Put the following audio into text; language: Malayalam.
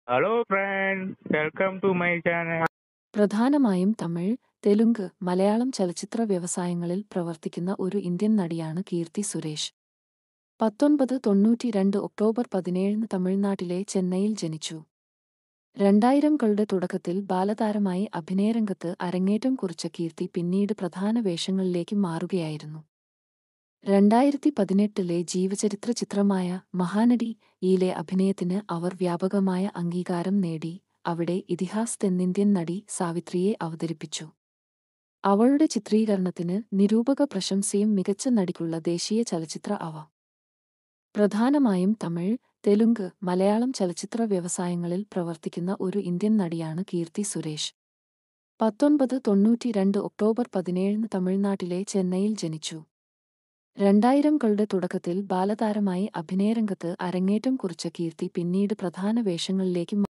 hello friends welcome to my channel പ്രധാനമായും തമിഴ് തെലുങ്ക് മലയാളം ചലച്ചിത്ര വ്യവസായങ്ങളിൽ പ്രവർത്തിക്കുന്ന ഒരു ഇന്ത്യൻ നടിയാണ് കീർത്തി സുരേഷ് പത്തൊൻപത് തൊണ്ണൂറ്റിരണ്ട് ഒക്ടോബർ പതിനേഴിന് തമിഴ്നാട്ടിലെ ചെന്നൈയിൽ ജനിച്ചു രണ്ടായിരംകളുടെ തുടക്കത്തിൽ ബാലതാരമായി അഭിനയരംഗത്ത് അരങ്ങേറ്റം കുറിച്ച കീർത്തി പിന്നീട് പ്രധാന വേഷങ്ങളിലേക്ക് മാറുകയായിരുന്നു രണ്ടായിരത്തി പതിനെട്ടിലെ ജീവചരിത്ര ചിത്രമായ മഹാനടി യിലെ അഭിനയത്തിന് അവർ വ്യാപകമായ അംഗീകാരം നേടി അവിടെ ഇതിഹാസ് തെന്നിന്ത്യൻ നടി സാവിത്രിയെ അവതരിപ്പിച്ചു അവളുടെ ചിത്രീകരണത്തിന് നിരൂപക പ്രശംസയും മികച്ച നടിക്കുള്ള ദേശീയ ചലച്ചിത്ര അവ പ്രധാനമായും തമിഴ് തെലുങ്ക് മലയാളം ചലച്ചിത്ര വ്യവസായങ്ങളിൽ പ്രവർത്തിക്കുന്ന ഒരു ഇന്ത്യൻ നടിയാണ് കീർത്തി സുരേഷ് പത്തൊൻപത് തൊണ്ണൂറ്റിരണ്ട് ഒക്ടോബർ പതിനേഴിന് തമിഴ്നാട്ടിലെ ചെന്നൈയിൽ ജനിച്ചു രണ്ടായിരംകളുടെ തുടക്കത്തിൽ ബാലതാരമായി അഭിനയരംഗത്ത് അരങ്ങേറ്റം കുറിച്ച കീർത്തി പിന്നീട് പ്രധാന വേഷങ്ങളിലേക്ക്